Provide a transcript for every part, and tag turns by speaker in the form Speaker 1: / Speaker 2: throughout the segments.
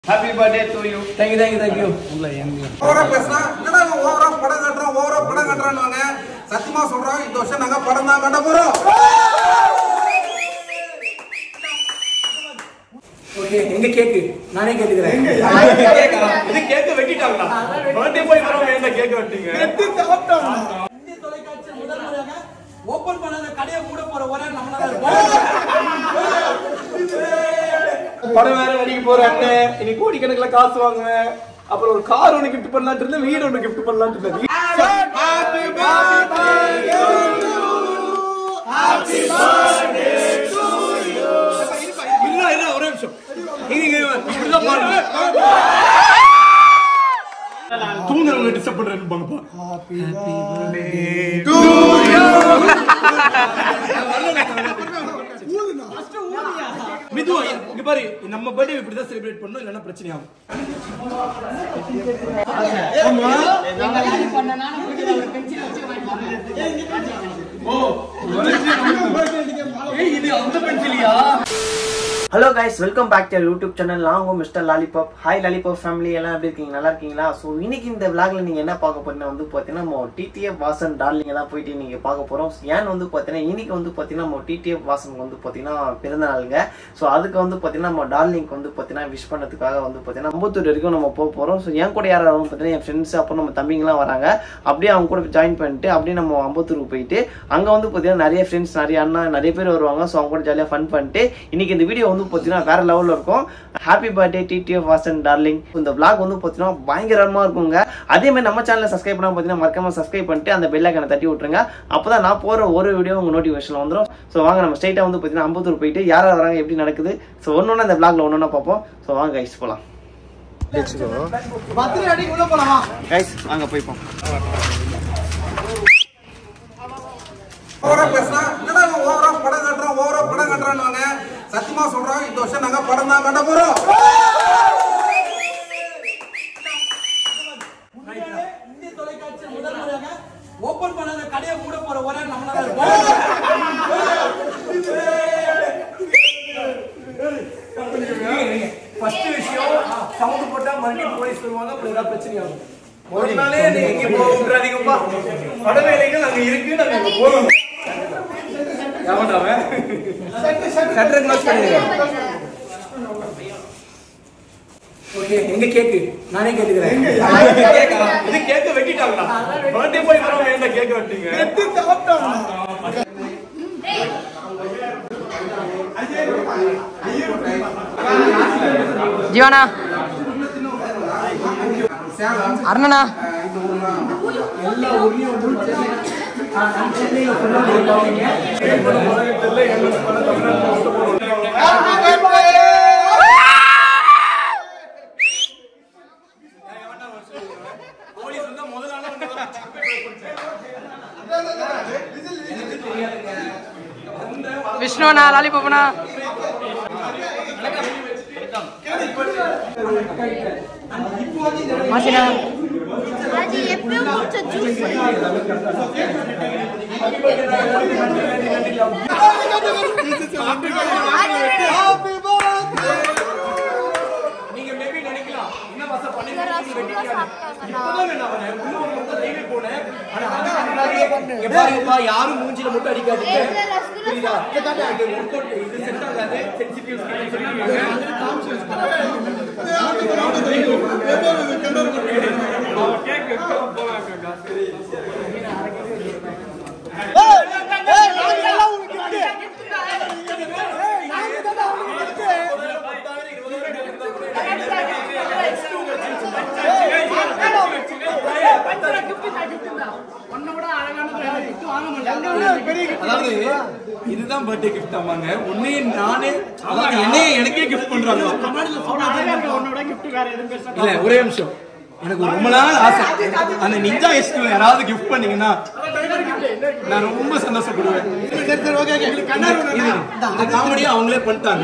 Speaker 1: Happy birthday to you
Speaker 2: thank you thank you thank you உள்ள எங்க
Speaker 3: ஓவரா பேசினா என்னடா இவன் ஓவரா படம் கட்டுறோம் ஓவரா படம் கட்டுறான்னு சத்தியமா சொல்றோம் இந்த வருஷம் நாங்க படம் தான் கட்ட போறோம்
Speaker 2: ஓகே எங்க கேக்கு நானே கேட்டுக்கிறேன்
Speaker 1: இது கேக்க வெட்டிட்டாங்களா பர்த்டே போய் வரவங்க என்ன கேக்க வெட்டிங்க
Speaker 2: இந்திய தொலைக்காட்சி முதல் முறையாக ஓபன் பண்ணாத கடையை மூட போற ஒரே நம்மளால
Speaker 1: படம் வேற நடிக்க போற அண்ணன் இனி கோடிக்கணக்குல காசு வாங்குவேன் அப்புறம் ஒரு கார் ஒண்ணு கிஃப்ட் பண்ணலாம்னு இருந்தேன் வீடு ஒண்ணு கிஃப்ட் பண்ணலாம்னு இருந்தேன் இல்ல இல்ல ஒரே நிமிஷம் இங்க இங்க இப்படிதான் பாருங்க தூங்குறவங்க டிஸ்டர்ப் பண்றேன்னு பாங்கப்பா மிதுவா இங்க பாரு நம்ம பர்த்டே இப்படி தான் செலிப்ரேட் பண்ணணும் இல்லைன்னா பிரச்சனை ஆகும் ஏய் இது அந்த பென்சிலியா
Speaker 4: hello guys welcome back to YouTube channel நான் உங்க mister lollipop hi lollipop family எல்லாம் எப்படி இருக்கீங்க நல்லா இருக்கீங்களா ஸோ இன்னைக்கு இந்த விளாக்ல நீங்க என்ன பார்க்க போறீங்கன்னா வந்து பார்த்தீங்கன்னா நம்ம டிடிஎஃப் வாசன் டார்லிங்க தான் போயிட்டு நீங்க பார்க்க போறோம் ஏன் வந்து பார்த்தீங்கன்னா இன்னைக்கு வந்து பார்த்தீங்கன்னா நம்ம டிடிஎஃப் வாசனுக்கு வந்து பார்த்தீங்கன்னா பிறந்த நாளுங்க ஸோ அதுக்கு வந்து பார்த்தீங்கன்னா நம்ம டார்லிங்க்கு வந்து பார்த்தீங்கன்னா விஷ் பண்ணதுக்காக வந்து பார்த்தீங்கன்னா அம்பத்தூர் வரைக்கும் நம்ம போக போறோம் ஸோ என் கூட யாராவது வந்து பார்த்தீங்கன்னா என் ஃப்ரெண்ட்ஸ் அப்புறம் நம்ம தம்பிங்கலாம் வராங்க அப்படியே அவங்க கூட ஜாயின் பண்ணிட்டு அப்படியே நம்ம அம்பத்தூருக்கு போயிட்டு அங்க வந்து பார்த்தீங்கன்னா நிறைய ஃப்ரெண்ட்ஸ் நிறைய அண்ணா நிறைய பேர் வருவாங்க ஸோ அவங்க கூட ஜாலியாக ஃபன் பண்ணிட்டு இன்னைக்கு இந்த வீடியோ வந்து பார்த்தீங்கன்னா வேற லெவலில் இருக்கும் happy birthday TTF Vasan darling இந்த vlog வந்து பார்த்தீங்கன்னா பயங்கரமா இருக்குங்க அதே மாதிரி நம்ம சேனலை சப்ஸ்கிரைப் பண்ணாம பார்த்தீங்கன்னா மறக்காம சப்ஸ்கிரைப் பண்ணிட்டு அந்த பெல் ஐக்கனை தட்டி விட்டுருங்க அப்பதான் நான் போற ஒரு வீடியோ உங்க நோட்டிஃபிகேஷன் வந்துடும் ஸோ வாங்க நம்ம ஸ்ட்ரைட்டாக வந்து பார்த்தீங்கன்னா அம்பத்தூர் போயிட்டு யார் யார் வராங்க எப்படி நடக்குது ஸோ ஒன்று ஒன்று அந்த vlogல ஒன்று ஒன்றா பார்ப்போம் ஸோ வாங்க கைஸ் போகலாம்
Speaker 2: பத்திரி அடிக்கு உள்ள போலாமா
Speaker 4: கைஸ் வாங்க போய்ப்போம்
Speaker 3: ஓவரா பேசினா என்னடா இவன் ஓவரா படம் கட்டுறோம் ஓவரா படம் கட்டுறான்னு சத்தியமா சொல்றோம் இந்த வருஷம் நாங்க படம் தான் கட்ட போறோம்
Speaker 2: இந்திய தொலைக்காட்சி முதல் முறையாக ஓபன் பண்ணாத கடையை மூட போற ஒரே நம்மளால ஃபர்ஸ்ட் விஷயம் சவுண்ட் போட்டா மறுபடியும் போலீஸ் வருவாங்க அப்புறம் ஏதாவது பிரச்சனை ஆகும்
Speaker 1: ஒரு நாளே நீங்க எங்க போகும்ன்றாதீங்கப்பா படவேலைகள் அங்க இருக்கு நாங்க அங்க போறோம் எவன்டாவன்
Speaker 2: ஷட்டர் க்ளோஸ் பண்ணிடுங்க ஓகே எங்க கேக்கு நானே கேட்டுக்கிறேன்
Speaker 1: இது கேக்க வெட்டிட்டாங்களா பர்த்டே போய் வரவங்க என்ன கேக்க வெட்டிங்க
Speaker 5: ஜீவானா அருணனா
Speaker 1: போலீஸ் வந்தா முதல் நாளே வந்து
Speaker 5: விஷ்ணுவனா லாலிபாப்னா மாசினா
Speaker 6: அது எப்பயும் குடிச்ச ஜூஸ்
Speaker 1: நீங்க மேபி நினைக்கலாம் என்ன வாச பண்ணிருக்கீங்க வெட்டிட்டாங்க இப்பதான் நான் வரேன் உள்ள ஒரு முறை லைவே போனேன் ஆனா அங்க முன்னாடியே இங்க பாருங்கப்பா யாரும் மூஞ்சில மட்டும் அடிக்காதீங்க புரியுதா இது work out, இது செட் ஆகாது சென்சிட்டிவ் ஸ்கின் சொல்லிருக்காங்க அதாவது இதுதான் பர்த்டே கிஃப்ட் ஆமாங்க உன்னையே நானே அதாவது என்னையே எனக்கே கிஃப்ட் பண்றாங்க இல்ல ஒரே நிமிஷம் எனக்கு ஒரு ரொம்ப நாள் ஆசை அந்த நிஞ்சா எஸ்க்கு யாராவது கிஃப்ட் பண்ணீங்கன்னா நான் ரொம்ப சந்தோஷப்படுவேன் இது- இந்த காமெடியை அவங்களே பண்ணிட்டாங்க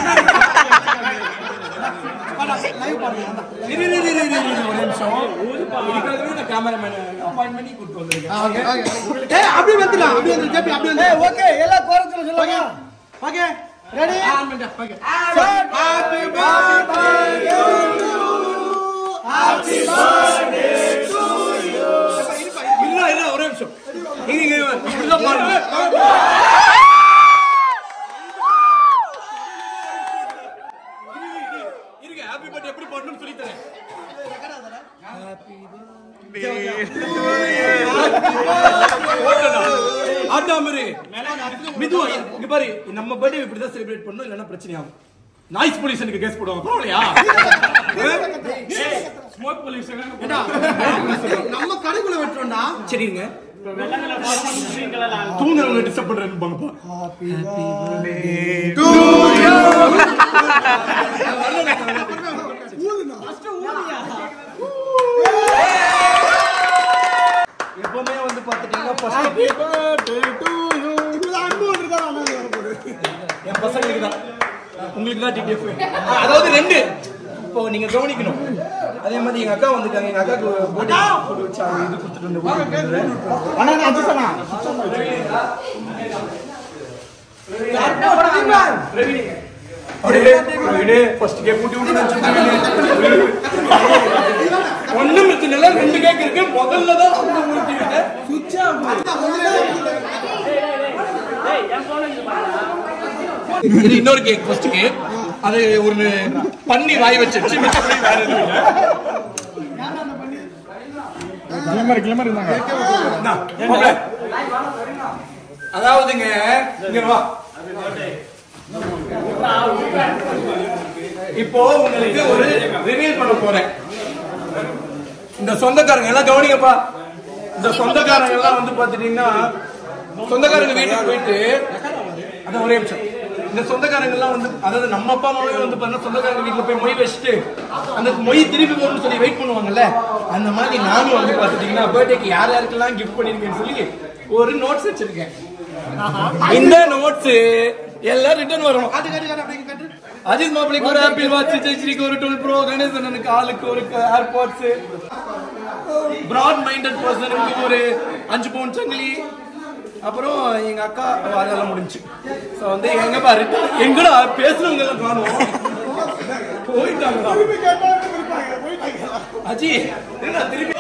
Speaker 1: இரு, இரு, இரு, இரு, இரு, ஒரு நிமிஷம் இதுக்காகவே நான் கேமராமேன் அப்பாயின்ட் பண்ணி கூப்பிட்டு வந்திருக்கேன்
Speaker 2: ஏய் அப்படியே வந்துடலாம் அப்படியே வந்து ஜெபி அப்படியே வந்து ஓகே எல்லா கோரத்துல சொல்லுங்க ஓகே
Speaker 1: இல்ல இல்ல ஒரே நிமிஷம் இங்க இங்க இப்படிதான் பாருங்க இருங்க ஹாப்பி பர்த்டே எப்படி பண்ணணும்னு சொல்லி தரேன் ஆட்டா மாதிரி மிதுவா இங்க பாரு நம்ம பர்த்டே இப்படி தான் செலிப்ரேட் பண்ணணும் இல்லைன்னா பிரச்சனை ஆகும் நாய்ஸ் பொல்யூஷனுக்கு கேஸ் போடுவாங்க பரவாயில்லையா ஸ்மோக் பொல்யூஷன்
Speaker 2: நம்ம கடைக்குள்ள வெட்டுறோம்டா
Speaker 1: சரிங்க தூங்குறவங்க டிஸ்டர்ப் பண்றேன்னு பாங்கப்பா எப்பவுமே வந்து பாத்துட்டீங்கன்னா first என் பசங்களுக்கு தான் உங்களுக்கு தான் டிடிஎஃப் அதாவது ரெண்டு இப்போ நீங்க கவனிக்கணும் அதே மாதிரி எங்க அக்கா வந்துட்டாங்க எங்க அக்காக்கு போட்டி போட்டு வச்சு அவங்க இது கொடுத்துட்டு வந்து
Speaker 2: அண்ணா நான் அஜிசனா
Speaker 1: ஃபர்ஸ்ட் கேக் கூட்டி விட்டு ஒண்ணும் பிரச்சனை இல்ல ரெண்டு கேக் இருக்கு முதல்ல தான் அவங்க ஊட்டிவிட்டேன் இது இன்னொரு கேக் ஃபர்ஸ்ட் கேக் அது ஒரு பண்ணி வாய் வச்சிருச்சு மிச்சபடி வேற எதுவும் இல்ல இந்தா, மாப்ள. அதாவதுங்க இங்க வா இப்போ உங்களுக்கு ஒரு ரிவீல் பண்ண போறேன் இந்த சொந்தக்காரங்க எல்லாம் கவனிங்கப்பா இந்த சொந்தக்காரங்க எல்லாம் வந்து பாத்துட்டீங்கன்னா சொந்தக்காரங்க வீட்டுக்கு போயிட்டு அதான் ஒரே நிமிஷம் இந்த சொந்தக்காரங்க எல்லாம் வந்து அதாவது நம்ம அப்பா அம்மாவே வந்து பாத்தீங்கன்னா சொந்தக்காரங்க வீட்டுல போய் மொய் வச்சுட்டு அந்த மொய் திருப்பி வரும்னு சொல்லி வெயிட் பண்ணுவாங்கல்ல அந்த மாதிரி நானும் வந்து பாத்துட்டீங்கன்னா பர்த்டேக்கு யார் யாருக்கெல்லாம் கிஃப்ட் பண்ணிருக்கேன்னு சொல்லி ஒரு நோட்ஸ் வச்சிருக்கேன் இந்த நோட்ஸ் எல்லாம் ரிட்டர்ன் வரும் அஜித் மாப்பிளைக்கு ஒரு ஆப்பிள் வாட்ச் ஜெயஸ்ரீக்கு ஒரு டுவெல் ப்ரோ கணேசனுக்கு ஆளுக்கு ஒரு ஏர்பாட்ஸ் பிராட் மைண்டட் பர்சனுக்கு ஒரு அஞ்சு பவுன் சங்கிலி அப்புறம் எங்க அக்கா அதெல்லாம் முடிஞ்சு ஸோ வந்து எங்க பாரு எங்கடா பேசுனவங்க எல்லாம் காணும் போயிட்டாங்கடா அஜி என்னடா திருப்பி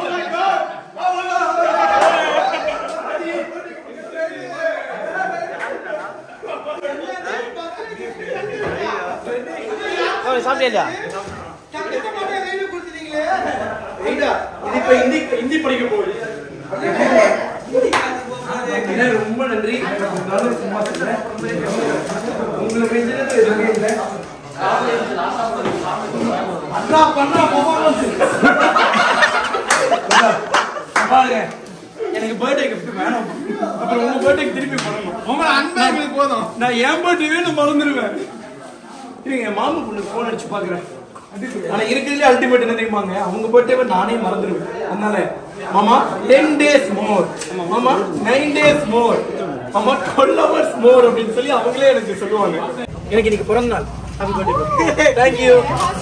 Speaker 4: சாப்பிட்டியா
Speaker 1: எங்கடா? இது இப்ப ஹிந்தி ஹிந்தி படிக்க போகுது அண்ணா, ரொம்ப நன்றி நானும் சும்மா சொல்றேன் உங்களுக்கு செஞ்சது எதுவுமே இல்லை அண்ணா பண்ணா performance. அண்ணா, பாருங்க எனக்கு பர்த்டே கிஃப்ட் வேணாம் அப்புறம் உங்க பர்த்டேக்கு திருப்பி பண்ணணும் உங்க அன்பா எங்களுக்கு போதும் நான் என் பர்த்டே நான் மறந்துடுவேன் இருங்க என் மாமா பொண்ணுக்கு ஃபோன் அடிச்சு பாக்குறேன் ஆனா இருக்கிறதுல அல்டிமேட் என்ன தெரியுமாங்க அவங்க பர்த்டேவை நானே மறந்துடுவேன் அதனால மாமா டென் டேஸ் மோர் மாமா நைன் டேஸ் மோர் மாமா டுவெல் ஹவர்ஸ் மோர் அப்படின்னு சொல்லி அவங்களே எனக்கு சொல்லுவாங்க எனக்கு இன்னைக்கு பிறந்த நாள் ஹாப்பி பர்த்டே தேங்க்யூ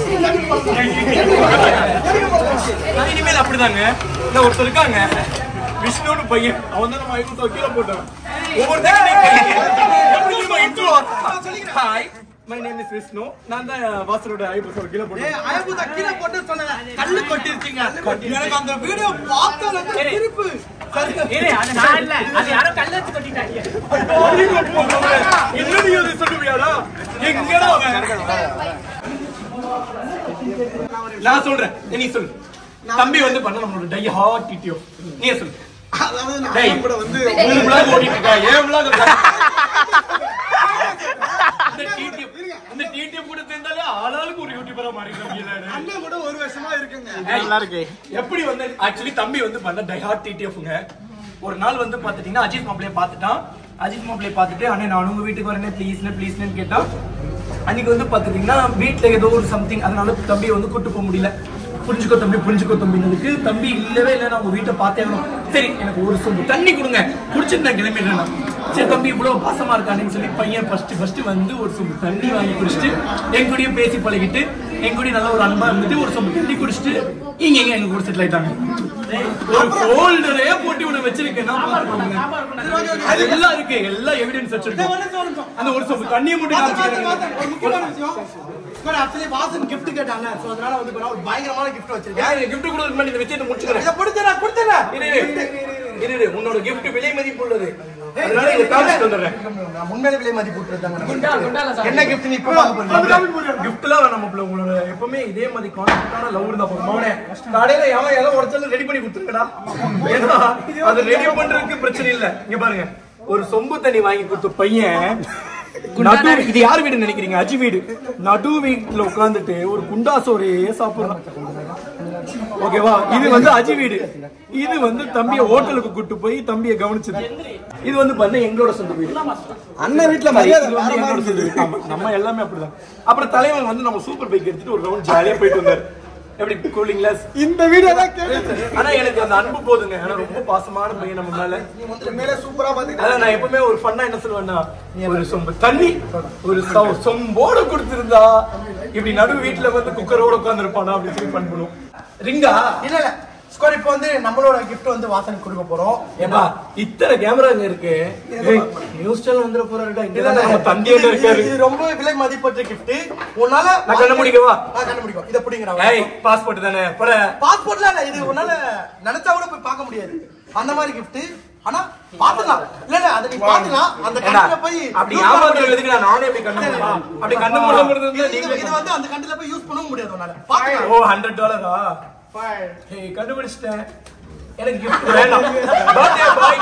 Speaker 1: இனிமேல் அப்படிதாங்க நான் ஒருத்தர் இருக்காங்க விஷ்ணுன்னு பையன் அவன் தான் நம்ம ஐநூறு கீழே போட்டான் ஒவ்வொருத்தரும் hi my name is Vishnu நான் தான் வாசலோட ஐம்பது கிலோ போட்டேன்
Speaker 2: அயபுதா கீழே போட்டு சொன்னேன் கல்லு கொட்டிருச்சீங்க எனக்கு அந்த வீடியோ பார்த்த திருப்பு
Speaker 1: என்னடி அது சொல்லுவியாடா எங்கடா அவன் நான் சொல்றேன் நீ சொல்லு தம்பி வந்து பண்ண நம்மளோட டை ஹாட் டிடியோ நீ சொல்லு
Speaker 2: அதாவது நான்
Speaker 1: டேய்
Speaker 2: கூட வந்து
Speaker 1: மூணு vlog ஓடிட்டு இருக்கா ஏன் vlog அந்த டிடிஎஃப் அந்த டிடிஎஃப் கூட சேர்ந்தாலே ஆளாளுக்கு ஒரு யூடியூபரா மாறிடுறாங்க
Speaker 2: அண்ணன் கூட ஒரு வருஷமா இருக்குங்க
Speaker 4: நல்லா இருக்கு
Speaker 1: எப்படி வந்து ஆக்சுவலி தம்பி வந்து பண்ண டைஹார்ட் டிடிஎஃப்ங்க ஒரு நாள் வந்து பாத்துட்டீங்கன்னா அஜித் மாப்பிளைய பார்த்துட்டான் அஜித் மாப்பிளைய பார்த்துட்டு அண்ணே நான் உங்க வீட்டுக்கு வரேனே ப்ளீஸ்னு ப்ளீஸ்னு கேட்டான் அன்னைக்கு வந்து பாத்துட்டீங்கன்னா வீட்ல ஏதோ ஒரு சம்திங் அதனால தம்பியை வந்து கூட்டு போக முடியல புரிஞ்சுக்கோ தம்பி புரிஞ்சுக்கோ தம்பினதுக்கு தம்பி இல்லவே இல்லை நான் உங்க வீட்டை பார்த்தே ஆகணும் சரி எனக்கு ஒரு சொம்பு தண்ணி கொடுங்க குடிச்சிட்டு நான் கிளம்பிடுறேன் நான். சரி தம்பி இவ்வளவு பாசமா இருக்கானேன்னு சொல்லி பையன் ஃபர்ஸ்ட் ஃபர்ஸ்ட் வந்து ஒரு சொம்பு தண்ணி வாங்கி குடிச்சிட்டு என் கூடயும் பேசி பழகிட்டு எங்க கூட நல்ல ஒரு அன்பா இருந்துட்டு ஒரு சொம்பு தண்ணி குடிச்சிட்டு இங்க எங்க எங்க கூட செட்டில் ஆயிட்டாங்க ஒரு ஃபோல்டரே போட்டு உன வச்சிருக்கேன் அது எல்லாம் இருக்கு எல்லா எவிடன்ஸ் வச்சிருக்கோம் அந்த ஒரு சொம்பு தண்ணியை மட்டும் காமிச்சிக்கிறேன்
Speaker 2: ஒரு முக்கியமான விஷயம் ஸ்கோர் ஆக்சுவலி வாசன் gift கேட்டாங்க சோ அதனால வந்து இப்ப நான் ஒரு பயங்கரமான gift வச்சிருக்கேன்
Speaker 1: யாரு கிஃப்ட் கொடுக்கறதுக்கு முன்னாடி இதை வச்சு இதை முடிச்சுக்கிறேன்
Speaker 2: இத கொடுத்தேன் கொடுத்தேன்
Speaker 1: இரு, இரு. இரு, இரு. உன்னோட gift விலை மதிப்பு உள்ளது அதனால இதை காமிச்சிட்டு வந்துடுறேன்
Speaker 2: நான் உண்மையிலே விலை மதிப்பு விட்டுருந்தாங்க என்ன gift நீ இப்ப பார்க்க போறீங்க
Speaker 1: கிஃப்ட்லாம் வேணாம் மாப்பிள்ள உங்களோட எப்பவுமே இதே மாதிரி கான்செப்டான லவ் இருந்தா போதும் மவனே கடையில எவன் எதை உடைச்சாலும் ரெடி பண்ணி கொடுத்துருக்கடா ஏன்னா அது ரெடி பண்றதுக்கு பிரச்சனை இல்ல இங்க பாருங்க ஒரு சொம்பு தண்ணி வாங்கி கொடுத்த பையன் நடு இது யார் வீடு நினைக்கிறீங்க அஜி வீடு நடு வீட்டுல உட்கார்ந்துட்டு ஒரு குண்டா சோறே சாப்பிடுறான் ஓகேவா இது வந்து அஜி வீடு இது வந்து தம்பிய ஹோட்டலுக்கு கூட்டு போய் தம்பிய கவனிச்சது இது வந்து பண்ண எங்களோட சொந்த வீடு
Speaker 2: அண்ணன் வீட்ல
Speaker 1: இது
Speaker 2: மரியாதை
Speaker 1: வந்து
Speaker 2: வேற
Speaker 1: எங்களோட
Speaker 2: மாதிரி
Speaker 1: சொந்த வீடு. ஆமா, நம்ம எல்லாமே அப்படிதான் அப்புறம் தலைவன் வந்து நம்ம சூப்பர் பைக் எடுத்துட்டு ஒரு ரவுண்ட் ஜாலியா போயிட்டு வந்தாரு எப்படி கூலிங்ல
Speaker 2: இந்த வீடியோ தான் கேட்டு
Speaker 1: ஆனா எனக்கு அந்த அன்பு போதுங்க ஆனா ரொம்ப பாசமான பையன் நம்ம மேல
Speaker 2: மேல சூப்பரா பாத்துக்கிட்டு
Speaker 1: அதான் நான் எப்பவுமே ஒரு ஃபன்னா என்ன சொல்லுவேன்னா ஒரு சொம்பு தண்ணி ஒரு சொ- சொம்போட கொடுத்திருந்தா இப்படி நடு வீட்டுல வந்து குக்கரோட உட்கார்ந்துருப்பானா அப்படின்னு சொல்லி ஃபன் பண்ணுவோம் ரிங்கா
Speaker 2: இல்ல இல்ல ஸ்கோர் இப்போ வந்து நம்மளோட gift வந்து வாசனுக்கு கொடுக்க போறோம்
Speaker 1: ஏப்பா இத்தனை கேமரா இங்க இருக்கு ஏய், நியூஸ் சேனல் வந்துட போறாருடா இங்க தான் நம்ம தந்தியோட
Speaker 2: இது-
Speaker 1: இருக்காரு
Speaker 2: இது ரொம்ப விலை மதிப்பற்ற gift உன்னால
Speaker 1: நான் கண்ண முடிக்கவா?
Speaker 2: ஆ, கண்ண முடிக்கும் இத புடிங்கடா
Speaker 1: ஏய் பாஸ்போர்ட் தானே போட
Speaker 2: பாஸ்போர்ட்ல இல்ல இது உன்னால நினைச்சா கூட போய் பார்க்க முடியாது அந்த மாதிரி gift ஆனா பாத்துக்கலாம் இல்ல இல்ல அதை நீ பாத்துக்கலாம் அந்த
Speaker 1: ஏண்டா,
Speaker 2: கண்ணுல போய்
Speaker 1: அப்படி
Speaker 2: use பண்ண
Speaker 1: ஏமாத்துறது
Speaker 2: முடியாது.
Speaker 1: எதுக்கு நான் நானே அப்படி கண்ணு மூடவா? அப்படி கண்ணு மூடாம இருந்தது
Speaker 2: இது- இது
Speaker 1: நீங்களே
Speaker 2: இது வந்து அந்த கண்ணுல போய் யூஸ் பண்ணவும் முடியாது உன்னால பாத்துக்கலாம்
Speaker 1: ஓ ஹண்ட்ரட் டாலரா ஏய் கண்டுபிடிச்சிட்டேன் எனக்கு கிஃப்ட் வேண்டாம் பர்த்டே பாய்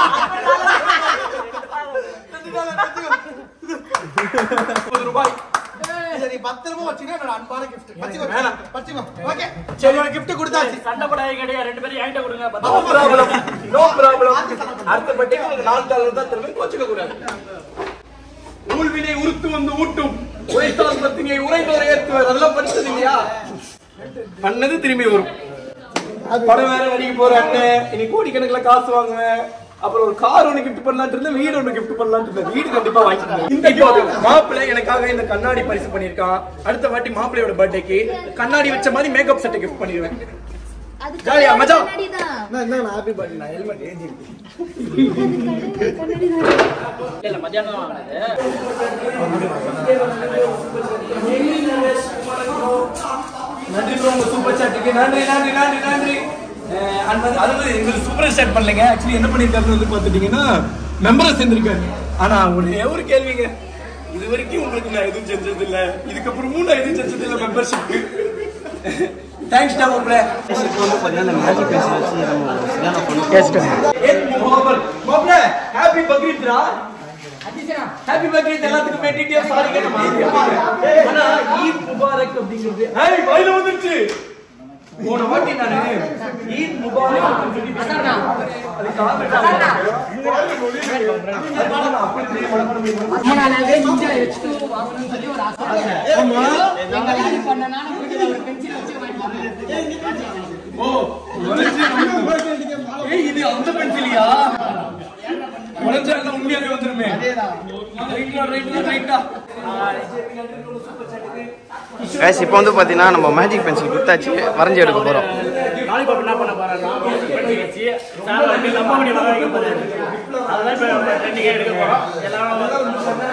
Speaker 1: முப்பது ரூபாய்
Speaker 2: இதை நீ பத்திரமா வச்சுக்கினா என்னோட அன்பான gift வச்சுக்கோ
Speaker 1: வேணாம்.
Speaker 2: வச்சுக்கோ ஓகே சரி ஒரு gift கொடுத்தாச்சு
Speaker 1: நோ ப்ராப்ளம் நோ ப்ராப்ளம் அடுத்த பட்டிக்கு உங்களுக்கு நாலு டாலர் தான் தருவேன் கோச்சுக்க கூடாது ஊழ்வினை உருத்து வந்து ஊட்டும் உரைத்தால் பத்தினியை உரைந்தோரை ஏற்றுவார் அதெல்லாம் படிச்சது இல்லையா பண்ணது திரும்பி வரும் படம் வேற நடிக்க போற அண்ணன் இனி கோடிக்கணக்குல காசு வாங்குவேன் அப்புறம் ஒரு கார் ஒண்ணு கிஃப்ட் பண்ணலாம்னு இருந்தேன் வீடு ஒண்ணு கிஃப்ட் பண்ணலாம்னு இருந்தேன் வீடு கண்டிப்பா வாங்கிக்கிறேன் இந்த மாப்பிள்ளை எனக்காக இந்த கண்ணாடி பரிசு பண்ணிருக்கான் அடுத்த வாட்டி மாப்பிள்ளையோட பர்த்டேக்கு கண்ணாடி வச்ச மாதிரி மேக்கப் செட்டை கிஃப்ட் பண்ணிடுவேன்
Speaker 6: அது
Speaker 1: ஜாலியா, மஜா.
Speaker 6: கண்ணாடி தான்
Speaker 2: ஹாப்பி பர்த்டே நான் ஹெல்மெட் ஏஜி
Speaker 6: அது கண்ணாடி தான்
Speaker 1: நன்றி bro, உங்க சூப்பர் சாட்டுக்கு நன்றி நன்றி நன்றி நன்றி அஹ் and வந்து அதாவது எங்களுக்கு சூப்பர் சாட் பண்ணலைங்க ஆக்சுவலி என்ன பண்ணிருக்காருன்னு வந்து பார்த்துட்டீங்கன்னா மெம்பரை சேர்ந்திருக்காரு ஆனா ஒரே ஒரு கேள்விங்க இது வரைக்கும் உங்களுக்கு நான் எதுவும் செஞ்சது இல்ல இதுக்கப்புறமும் நான் எதுவும் செஞ்சது இல்ல மெம்பர்ஷிப்க்கு தேங்க்ஸ் டா மாப்ள
Speaker 4: இப்போ வந்து பார்த்தீங்கன்னா இந்த மேஜிக் பென்சில் வச்சு நம்ம ஒரு சரியான பண்ணி
Speaker 1: ஏத் முகமது மாப்ள ஹாப்பி பக்ரீத்ரா ஹாப்பி பக்ரீத் எல்லாத்துக்கும் டிடிஎஃப் சாரி கேட்டு ஆனா ஈத் முபாரக் அப்படிங்கிறது ஏய் வாயில வந்துருச்சு போன வாட்டி நானு ஈத் முபாரக் அப்படின்னு சொல்லி அது காமிட்டாங்க. அதனால நான் அப்படி திரும்பி மனப்பாடம் பண்ணி ஓ ஏய் இது அந்த பென்சிலியா உடஞ்சா எல்லாம் உண்மையாவே வந்துருமே ரைட்டா ரைட்டா ரைட்டா
Speaker 4: கைஸ் இப்போ வந்து பார்த்தீங்கன்னா நம்ம மேஜிக் பென்சில் கொடுத்தாச்சு வரைஞ்சி எடுக்க போகிறோம்
Speaker 7: லாலிபாப் என்ன பண்ண போறாருன்னா பண்ணி வச்சு சார் வந்து நம்ம பண்ணி வர வைக்க போறாரு அதெல்லாம் இப்போ ட்ரெண்டிங்கே எடுக்க போறோம் எல்லாரும்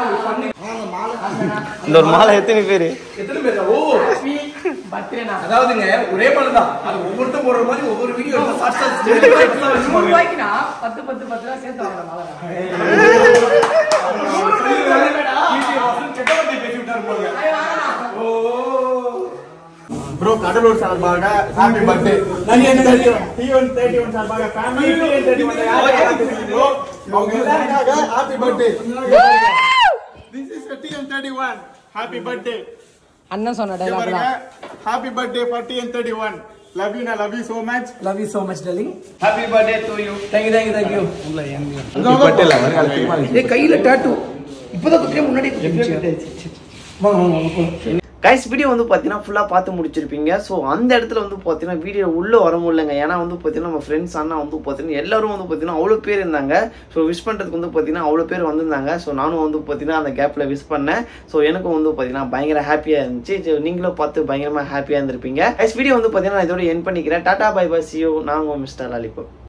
Speaker 4: இந்த ஒரு மாலை எத்தனை பேர்
Speaker 1: எத்தனை பேர் ஓ அதாவதுங்க ஒரே படம் தான் அது ஒவ்வொருத்தரும் போடுற மாதிரி ஒவ்வொரு வீடியோ எடுத்து ஷார்ட் ஷார்ட்
Speaker 5: ரூபாய்க்குனா பத்து பத்து பத்து ரூபா சேர்த்து வாங்கலாம் மாலை
Speaker 2: ப்ரோ கடலூர் சார்பாக happy birthday TN thirty one சார்பாக family TN thirty one bro அவங்க எல்லாருக்காக happy birthday this is TN thirty one happy birthday
Speaker 5: அண்ணன் சொன்ன டைலாக்
Speaker 2: பாருங்க happy birthday for TN thirty one love you நான் love you so much
Speaker 1: love you so much darling happy birthday to you thank you thank you thank you ஏய் கையில tattoo இப்போதான் குத்திரே முன்னாடி குத்திருச்சு வாங்க வாங்க வாங்க போலாம்
Speaker 4: கைஸ் வீடியோ வந்து பார்த்தீங்கன்னா ஃபுல்லாக பார்த்து முடிச்சிருப்பீங்க ஸோ அந்த இடத்துல வந்து பார்த்தீங்கன்னா வீடியோ உள்ளே வர முடியலங்க ஏன்னா வந்து பார்த்தீங்கன்னா நம்ம ஃப்ரெண்ட்ஸ் அண்ணா வந்து பார்த்தீங்கன்னா எல்லாரும் வந்து பார்த்தீங்கன்னா அவ்வளோ பேர் இருந்தாங்க ஸோ விஷ் பண்ணுறதுக்கு வந்து பார்த்தீங்கன்னா அவ்வளோ பேர் வந்திருந்தாங்க ஸோ நானும் வந்து பார்த்தீங்கன்னா அந்த கேப்பில் விஷ் பண்ணேன் ஸோ எனக்கும் வந்து பார்த்தீங்கன்னா பயங்கர ஹாப்பியாக இருந்துச்சு ஸோ நீங்களும் பார்த்து பயங்கரமாக ஹாப்பியாக இருந்திருப்பீங்க கைஸ் வீடியோ வந்து பார்த்தீங்கன்னா நான் இதோட என் பண்ணிக்கிறேன் டாடா பை பை சியோ நாங்கள் மிஸ்டர் லாலிபோ